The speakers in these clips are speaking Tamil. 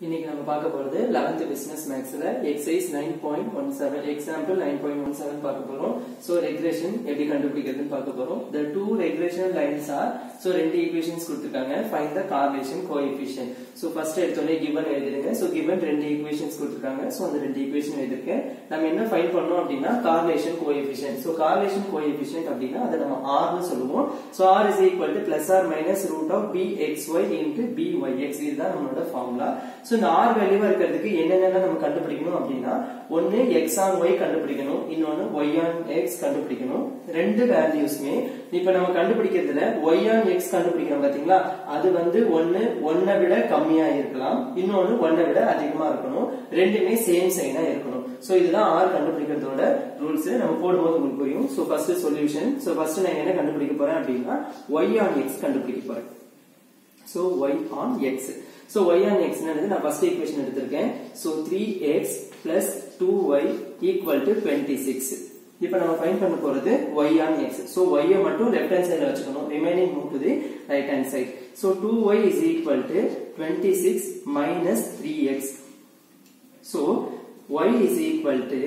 இன்னைக்கு நம்ம பார்க்க போறது 11th பிசினஸ் மேக்ஸ்ல exercise nine point one seven example nine point one seven பார்க்க போறோம் சோ ரெகுலேஷன் எப்படி கண்டுபிடிக்கிறதுன்னு பார்க்க போறோம் the two regression lines are so ரெண்டு ஈக்குவேஷன்ஸ் கொடுத்திருக்காங்க find the correlation coefficient so first எடுத்தோடனே given எழுதிடுங்க so given ரெண்டு ஈக்குவேஷன்ஸ் கொடுத்திருக்காங்க so அந்த ரெண்டு ஈக்குவேஷன் எழுதிருக்கேன் நம்ம என்ன ஃபைண்ட் பண்ணோம் அப்படின்னா correlation coefficient so correlation coefficient அப்படின்னா அதை நம்ம r னு சொல்லுவோம் so r is equal to plus or minus root of bxy into byx இதுதான் நம்மளோட ஃபார்முலா சோ இந்த r வேல்யூவா இருக்கிறதுக்கு என்னென்னலாம் நம்ம கண்டுபிடிக்கணும் அப்படின்னா ஒன்னு x on y கண்டுபிடிக்கணும் இன்னொன்னு y on x கண்டுபிடிக்கணும் ரெண்டு வேல்யூஸ்மே இப்ப நம்ம கண்டுபிடிக்கிறதுல y on x கண்டுபிடிக்கிறோம் பாத்தீங்களா அது வந்து ஒன்னு ஒன்னை விட கம்மியா இருக்கலாம் இன்னொன்னு ஒன்னை விட அதிகமா இருக்கணும் ரெண்டுமே சேம் சைனா இருக்கணும் சோ இதுதான் r கண்டுபிடிக்கிறதோட ரூல்ஸ் நம்ம போடும்போது உங்களுக்கு புரியும் so first solution so first நான் என்ன கண்டுபிடிக்க போறேன் அப்படின்னா y on x கண்டுபிடிக்க போறேன் so y on x so y on x என்னது நான் ஃபர்ஸ்ட் ஈக்குவேஷன் எடுத்திருக்கேன் so 3x plus 2y equal to 26 இப்போ நம்ம ஃபைண்ட் பண்ண போறது y on x so y ஐ மட்டும் லெஃப்ட் ஹேண்ட் சைடுல வச்சுக்கணும் remaining move to the right hand side so 2y is equal to 26 minus 3x so y is equal to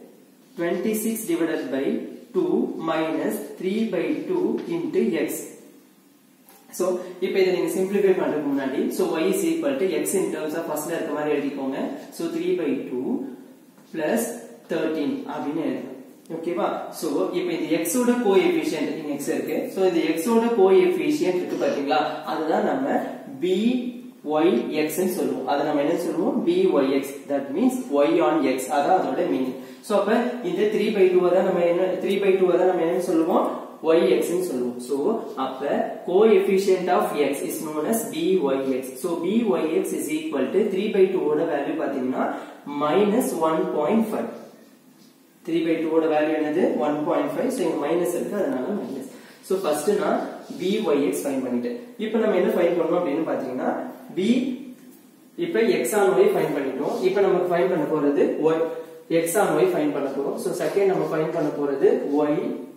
26 divided by 2 minus 3 by 2 into x so இப்போ இதை நீங்க சிம்பிளிஃபை பண்றதுக்கு முன்னாடி so y is equal to x in terms of ஃபர்ஸ்ட்ல இருக்க மாதிரி எழுதிக்கோங்க சோ 3 by 2 plus 13 அப்படின்னு எழுதணும் ஓகேவா சோ இப்போ இந்த x ஓட கோஎஃபிஷியன்ட் இங்க x இருக்கு சோ இந்த x ஓட கோஎஃபிஷியன்ட் இருக்கு பாத்தீங்களா அதுதான் நம்ம b y x ன்னு சொல்லுவோம் அதை நம்ம என்ன சொல்லுவோம் b y x that means y on x அதான் அதோட மீனிங் சோ அப்ப இந்த 3 by 2 தான் நம்ம என்ன 3 by 2 தான் நம்ம என்ன சொல்லுவோம் yx ன்னு சொல்லுவோம் so அப்ப coefficient of x is known as byx so byx is equal to 3 by 2 ஓட வேல்யூ பாத்தீங்கன்னா minus 1.5 3 by 2 ஓட வேல்யூ என்னது 1.5 so இங்க மைனஸ் இருக்கு அதனால மைனஸ் so ஃபர்ஸ்ட் நான் byx ஃபைண்ட் பண்ணிட்டேன் இப்போ நம்ம என்ன ஃபைண்ட் பண்ணோம் அப்படின்னு பாத்தீங்கன்னா b இப்ப x on y ஃபைண்ட் பண்ணிட்டோம் இப்போ நமக்கு ஃபைண்ட் பண்ண போறது y x on y find பண்ண போறோம் so செகண்ட் நம்ம ஃபைண்ட் பண்ண போறது y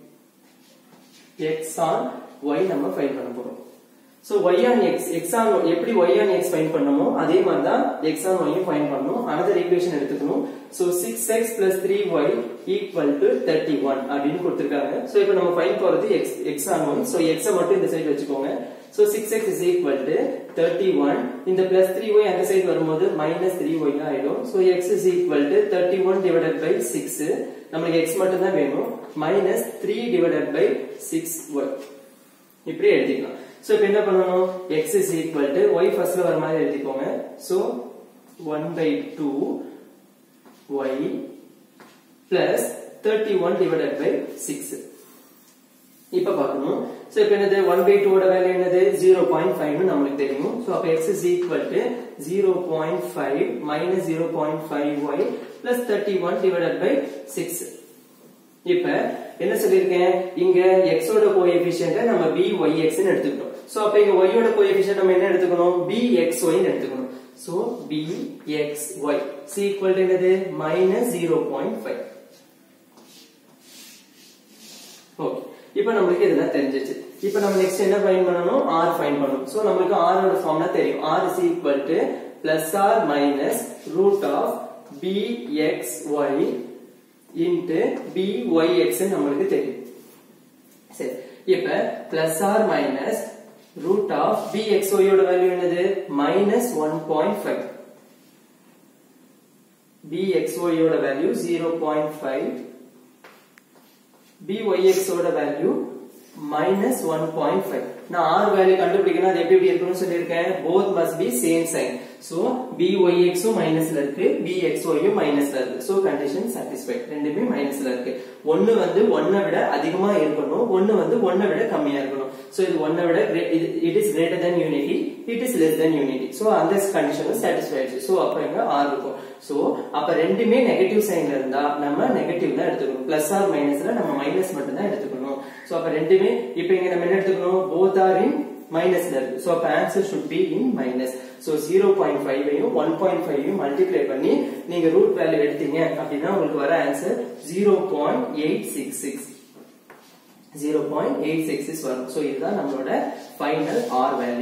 x on y நம்ம ஃபைண்ட் பண்ண போறோம் so y on x x on y எப்படி y on x ஃபைண்ட் பண்ணமோ அதே மாதிரி தான் x on y யும் ஃபைண்ட் பண்ணனும் another equation எடுத்துக்கணும் so 6x 3y equal to 31 அப்படின்னு கொடுத்திருக்காங்க சோ இப்போ நம்ம ஃபைண்ட் போறது x x on y so x ஐ மட்டும் இந்த சைடு வச்சுக்கோங்க so 6x is equal to 31 இந்த plus 3y அந்த சைடு வரும்போது minus 3y ஆயிடும் so x is equal to 31 divided by 6 நமக்கு x மட்டும் தான் வேணும் minus 3 divided by 6y இப்படி எழுதிக்கலாம் சோ இப்போ என்ன பண்ணணும் x is equal to y ஃபர்ஸ்ட்ல வர மாதிரி எழுதிக்கோங்க so 1 by 2 y plus 31 divided by 6 இப்ப பார்க்கணும் சோ இப்போ என்னது 1 by 2 ஓட வேல்யூ என்னது 0.5 னு நமக்கு தெரியும் சோ அப்ப x is equal to 0.5 minus 0.5y plus 31 divided by 6 இப்ப என்ன சொல்லிருக்கேன் இங்க x ஓட கோஎஃபிஷியன்ட் நம்ம byx னு எடுத்துக்கிட்டோம் சோ அப்ப இங்க y ஓட கோஎஃபிஷியன்ட் நம்ம என்ன எடுத்துக்கணும் bxy னு எடுத்துக்கணும் so bxy is equal to என்னது minus 0.5 ஓகே இப்போ நம்மளுக்கு இதெல்லாம் தெரிஞ்சிச்சு இப்போ நம்ம நெக்ஸ்ட் என்ன ஃபைண்ட் பண்ணனும் r ஃபைண்ட் பண்ணனும் சோ நம்மளுக்கு r ஓட ஃபார்முலா தெரியும் r is equal to plus or minus root of bxy into byx ன்னு நம்மளுக்கு தெரியும் சரி இப்போ plus or minus root of bxy ஓட வேல்யூ என்னது minus 1.5 bxy ஓட வேல்யூ 0.5 byx ஓட வேல்யூ minus 1.5 நான் r வேல்யூ கண்டுபிடிக்கணும் அது எப்படி எப்படி இருக்குன்னு சொல்லியிருக்கேன் both must be same sign so byx உம் மைனஸ்ல இருக்கு bxy உம் மைனஸ்ல இருக்கு so condition satisfied ரெண்டுமே மைனஸ்ல இருக்கு ஒன்னு வந்து ஒன்னை விட அதிகமா இருக்கணும் ஒன்னு வந்து ஒன்னை விட கம்மியா இருக்கணும் so இது ஒன்னை விட it is greater than unity it is less than unity so அந்த கண்டிஷன் சாட்டிஸ்ஃபை ஆயிடுச்சு so அப்ப எங்க r இருக்கும் so அப்ப ரெண்டுமே நெகட்டிவ் சைன்ல இருந்தா நம்ம நெகட்டிவ் தான் எடுத்துக்கணும் பிளஸ் ஆர் மைனஸ்ல நம்ம மைனஸ் மட்டும் தான் எடுத்துக்கணும் சோ அப்ப ரெண்டுமே இப்போ இங்க நம்ம என்ன எடுத்துக்கணும் both are in மைனஸ்ல இருக்கு சோ அப்ப answer should be in minus so 0.5 ஐயும் 1.5 ஐயும் மல்டிப்ளை பண்ணி நீங்க ரூட் வேல்யூ எடுத்தீங்க அப்படின்னா உங்களுக்கு வர ஆன்சர் 0.866 0.866 வரும் சோ இதுதான் நம்மளோட ஃபைனல் r வேல்யூ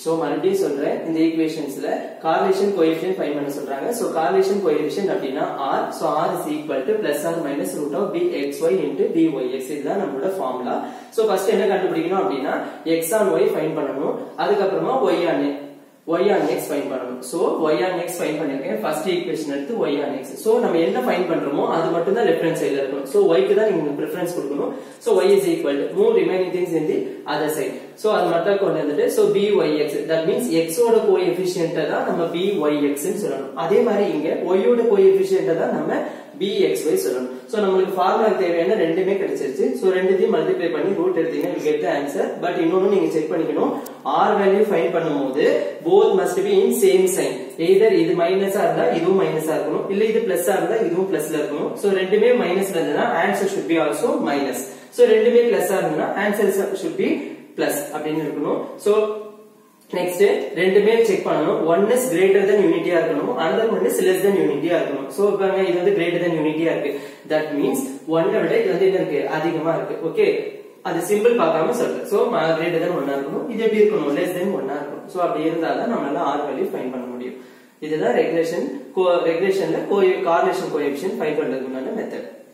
சோ மறுபடியும் சொல்றேன் இந்த ஈக்குவேஷன்ஸ்ல கார்லேஷன் கோஎஃபிஷியன்ட் ஃபைண்ட் பண்ண சொல்றாங்க சோ கார்லேஷன் கோஎஃபிஷியன்ட் அப்படின்னா r so r is equal to plus or minus root of bxy into byx இதுதான் நம்மளோட ஃபார்முலா சோ ஃபர்ஸ்ட் என்ன கண்டுபிடிக்கணும் அப்படின்னா x on y ஃபைண்ட் பண்ணணும் அதுக்கப்புறமா y on y on x find பண்ணணும் so y on x find பண்ணிருக்கேன் ஃபர்ஸ்ட் ஈக்குவேஷன் எடுத்து y on x சோ நம்ம என்ன ஃபைண்ட் பண்றோமோ அது மட்டும் தான் லெஃப்ட் ஹேண்ட் சைடுல இருக்கணும் சோ y க்கு தான் நீங்க பிரெஃபரன்ஸ் கொடுக்கணும் so y is equal to மூணு remaining things in the other side so அது மட்டும் கொண்டு வந்துட்டு so byx that means x ஓட கோஎஃபிஷியன்ட் தான் நம்ம byx ன்னு சொல்லணும் அதே மாதிரி இங்க y ஓட கோஎஃபிஷியன்ட் தான் நம்ம bxy சொல்லணும் சோ நம்மளுக்கு ஃபார்முலா தேவையான ரெண்டுமே கிடைச்சிருச்சு சோ ரெண்டுத்தையும் மல்டிப்ளை பண்ணி ரூட் எடுத்தீங்கன்னா you get the answer but இன்னொன்னு நீங்க செக் பண்ணிக்கணும் r வேல்யூ ஃபைண்ட் பண்ணும்போது both must be in same sign either இது மைனஸா இருந்தா இதுவும் மைனஸா இருக்கணும் இல்ல இது பிளஸ்ஸா இருந்தா இதுவும் பிளஸ்ல இருக்கணும் சோ ரெண்டுமே மைனஸ்ல இருந்ததுன்னா answer should be also minus so ரெண்டுமே பிளஸ்ஸா இருந்ததுன்னா ஆன்சர் should be பிளஸ் அப்படின்னு இருக்கணும் சோ நெக்ஸ்ட் ரெண்டுமே செக் பண்ணணும் ஒன் இஸ் கிரேட்டர் தென் யூனிட்டியா இருக்கணும் another one is less than யூனிட்டியா இருக்கணும் சோ பாருங்க இது வந்து கிரேட்டர் தென் யூனிட்டியா இருக்கு தட் மீன்ஸ் ஒன்னை விட இது வந்து என்ன இருக்கு அதிகமா இருக்கு ஓகே அது சிம்பிள் பார்க்காம சொல்றேன் சோ கிரேட்டர் தென் ஒன்னா இருக்கணும் இது எப்படி இருக்கணும் லெஸ் தென் ஒன்னா இருக்கணும் சோ அப்படி இருந்தாதான் நம்மளால ஆர் வேல்யூ ஃபைண்ட் பண்ண முடியும் இதுதான் ரெகுலேஷன் ரெகுலேஷன்ல கோ கார்லேஷன் கோஎஃபிஷியன்ட் ஃபைண்ட் பண்றதுக்கு மெத்தட்